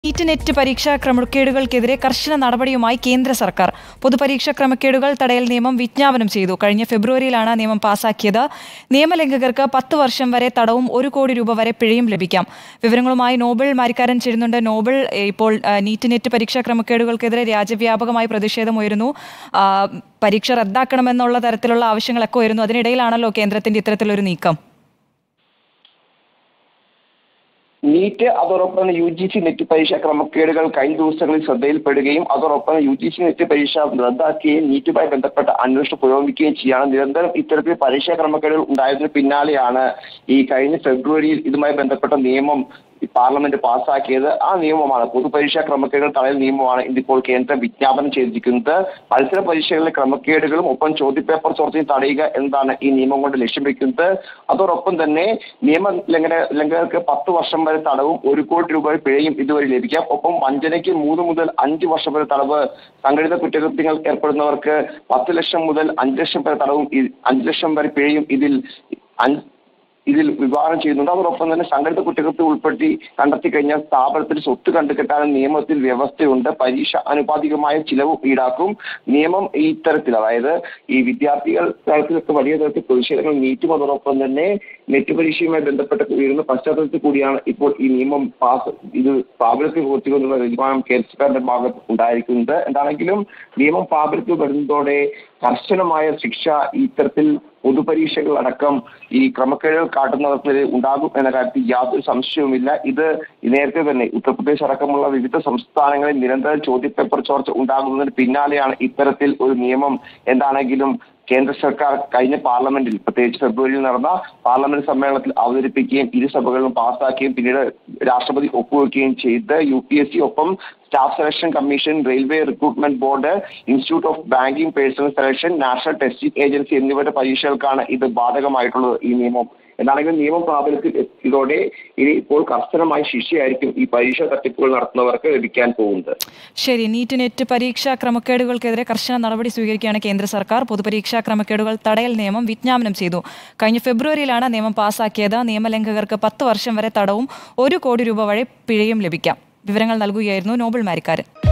NEET net പരീക്ഷാ ക്രമക്കേടുകൾക്കെതിരെ കർശന നടപടിയുമായി കേന്ദ്ര സർക്കാർ പൊതുപരീക്ഷാ ക്രമക്കേടുകൾ തടയൽ നിയമം വിജ്ഞാപനം ചെയ്തു കഴിഞ്ഞ ഫെബ്രുവരിയിലാണ് നിയമം പാസാക്കിയത് നിയമലംഘകർക്ക് പത്ത് വർഷം വരെ തടവും ഒരു കോടി രൂപ വരെ പിഴയും ലഭിക്കാം വിവരങ്ങളുമായി നോബൽ മാരിക്കാരൻ ചേരുന്നുണ്ട് നോബൽ ഏഹ്, ഇപ്പോൾ ആ, നീറ്റ് നെറ്റ് പരീക്ഷാ ക്രമക്കേടുകൾക്കെതിരെ രാജ്യവ്യാപകമായി പ്രതിഷേധം ഉയരുന്നു ആ, പരീക്ഷ റദ്ദാക്കണമെന്നുള്ള തരത്തിലുള്ള ആവശ്യങ്ങളൊക്കെ ഉയരുന്നു അതിനിടയിലാണല്ലോ കേന്ദ്രത്തിന്റെ ഇത്തരത്തിലൊരു നീക്കം നീറ്റ് അതോടൊപ്പം യു ജി സി നെറ്റ് പരീക്ഷ ക്രമക്കേടുകൾ കഴിഞ്ഞ ദിവസങ്ങളിൽ ശ്രദ്ധയിൽപ്പെടുകയും അതോടൊപ്പം യു ജി സി നെറ്റ് പരീക്ഷ റദ്ദാക്കുകയും നീറ്റുമായി ബന്ധപ്പെട്ട അന്വേഷണം പുരോഗമിക്കുകയും ചെയ്യാണ് നിരന്തരം ഇത്തരത്തിൽ പരീക്ഷാ ക്രമക്കേടുകൾ ഉണ്ടായതിനു പിന്നാലെയാണ് ഈ കഴിഞ്ഞ ഫെബ്രുവരിയിൽ ഇതുമായി ബന്ധപ്പെട്ട നിയമം ഈ പാർലമെന്റ് പാസ്സാക്കിയത് ആ നിയമമാണ് പൊതുപരീക്ഷാ ക്രമക്കേടുകൾ തടയൽ നിയമമാണ് ഇതിപ്പോൾ കേന്ദ്രം വിജ്ഞാപനം ചെയ്തിരിക്കുന്നത് മത്സര പരീക്ഷകളിലെ ക്രമക്കേടുകളും ഒപ്പം ചോദ്യപേപ്പർ ചോർച്ചയും തടയുക എന്നതാണ് ഈ നിയമം കൊണ്ട് ലക്ഷ്യം വെക്കുന്നത് അതോടൊപ്പം തന്നെ നിയമ ലംഘന ലംഘകർക്ക് പത്ത് വർഷം വരെ തടവും ഒരു കോടി രൂപ വരെ പിഴയും ഇതുവരെ ലഭിക്കാം ഒപ്പം വഞ്ചനയ്ക്ക് മൂന്ന് മുതൽ അഞ്ച് വർഷം വരെ തടവ് സംഘടിത കുറ്റകൃത്യങ്ങൾ ഏർപ്പെടുന്നവർക്ക് പത്ത് ലക്ഷം മുതൽ അഞ്ച് ലക്ഷം വരെ തടവും ഇ- അഞ്ച് ലക്ഷം വരെ പിഴയും ഇതിൽ അഞ്ച് ഇതിൽ വിഭാവനം ചെയ്യുന്നുണ്ട് അതോടൊപ്പം തന്നെ സംഘടിത കുറ്റകൃത്യം ഉൾപ്പെടുത്തി കണ്ടെത്തി കഴിഞ്ഞാൽ സ്ഥാപനത്തിൽ സ്വത്ത് കണ്ടുകെട്ടാനും നിയമത്തിൽ വ്യവസ്ഥയുണ്ട് പരീക്ഷ ആനുപാതികമായ ചിലവ് ഈടാക്കും നിയമം ഈ തരത്തിൽ അതായത് ഈ വിദ്യാർത്ഥികൾ തലത്തിലൊക്കെ വലിയ തരത്തിൽ പ്രതിഷേധങ്ങൾ നീറ്റും അതോടൊപ്പം തന്നെ നെറ്റ് പരീക്ഷയുമായി ബന്ധപ്പെട്ട ഉയരുന്ന പശ്ചാത്തലത്തിൽ കൂടിയാണ് ഇപ്പോൾ ഈ നിയമം പാസ് ഇത് പ്രാബല്യത്തിൽ പൂർത്തിക്കൊണ്ടുള്ള തീരുമാനം കേന്ദ്ര സർക്കാരിന്റെ ഭാഗത്ത് ഉണ്ടായിരിക്കുന്നത് എന്താണെങ്കിലും നിയമം പ്രാബല്യത്തിൽ വരുന്നതോടെ കർശനമായ ശിക്ഷ ഇത്തരത്തിൽ പൊതുപരീക്ഷകൾ അടക്കം ഈ ക്രമക്കേടുകൾ കാട്ടുന്നവർക്കെതിരെ ഉണ്ടാകും എന്ന കാര്യത്തിൽ യാതൊരു സംശയവുമില്ല ഇത് നേരത്തെ തന്നെ ഉത്തർപ്രദേശ് അടക്കമുള്ള വിവിധ സംസ്ഥാനങ്ങളിൽ നിരന്തരം ചോദ്യപേപ്പർ ചോർച്ച ഉണ്ടാകുന്നതിന് പിന്നാലെയാണ് ഇത്തരത്തിൽ ഒരു നിയമം എന്താണെങ്കിലും കേന്ദ്ര സർക്കാർ കഴിഞ്ഞ പാർലമെന്റിൽ പ്രത്യേകിച്ച് ഫെബ്രുവരിയിൽ നടന്ന പാർലമെന്റ് സമ്മേളനത്തിൽ അവതരിപ്പിക്കുകയും ഇരു സഭകളിലും പാസ്സാക്കുകയും പിന്നീട് രാഷ്ട്രപതി ഒപ്പുവെക്കുകയും ചെയ്ത് യു പി എസ് സി ഒപ്പം staff selection commission railway recruitment board institute of banking personnel selection national testing agency എന്നിവരുടെ പരീക്ഷകൾക്കാണ് ഇത് ബാധകമായിട്ടുള്ളത് ഈ നിയമം എന്താണെങ്കിലും നിയമം പ്രാബല്യത്തിൽ എത്തിയതോടെ ഇനി ഇപ്പോൾ കർശനമായ ശിക്ഷയായിരിക്കും ഈ പരീക്ഷാ തട്ടിപ്പുകൾ നടത്തുന്നവർക്ക് ലഭിക്കാൻ പോകുന്നത് ശരി നീറ്റ് നെറ്റ് പരീക്ഷാ ക്രമക്കേടുകൾക്കെതിരെ കർശന നടപടി സ്വീകരിക്കുകയാണ് കേന്ദ്ര സർക്കാർ പൊതുപരീക്ഷാ ക്രമക്കേടുകൾ തടയൽ നിയമം വിജ്ഞാപനം ചെയ്തു കഴിഞ്ഞ ഫെബ്രുവരിയിലാണ് നിയമം പാസാക്കിയത് നിയമലംഘകർക്ക് പത്ത് വർഷം വരെ തടവും ഒരു കോടി രൂപ വരെ പിഴയും ലഭിക്കാം വിവരങ്ങൾ നൽകുകയായിരുന്നു നോബൽ മാരിക്കാരൻ